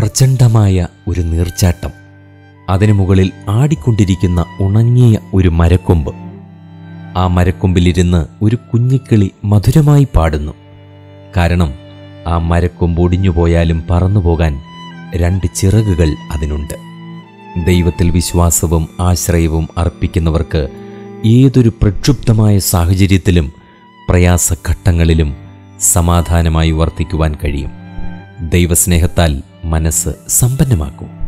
പ്രചണ്ഡമായ ഒരു നീർച്ചാട്ടം അതിനു മുകളിൽ ആടിക്കൊണ്ടിരിക്കുന്ന ഉണങ്ങിയ ഒരു മരക്കൊമ്പ് ആ മരക്കൊമ്പിലിരുന്ന് ഒരു കുഞ്ഞിക്കിളി മധുരമായി പാടുന്നു കാരണം ആ മരക്കൊമ്പ് ഒടിഞ്ഞുപോയാലും പറന്നുപോകാൻ രണ്ട് ചിറകുകൾ അതിനുണ്ട് ദൈവത്തിൽ വിശ്വാസവും ആശ്രയവും അർപ്പിക്കുന്നവർക്ക് ഏതൊരു പ്രക്ഷുബ്ധമായ സാഹചര്യത്തിലും പ്രയാസഘട്ടങ്ങളിലും സമാധാനമായി വർത്തിക്കുവാൻ കഴിയും ദൈവസ്നേഹത്താൽ മനസ്സ് സമ്പന്നമാക്കും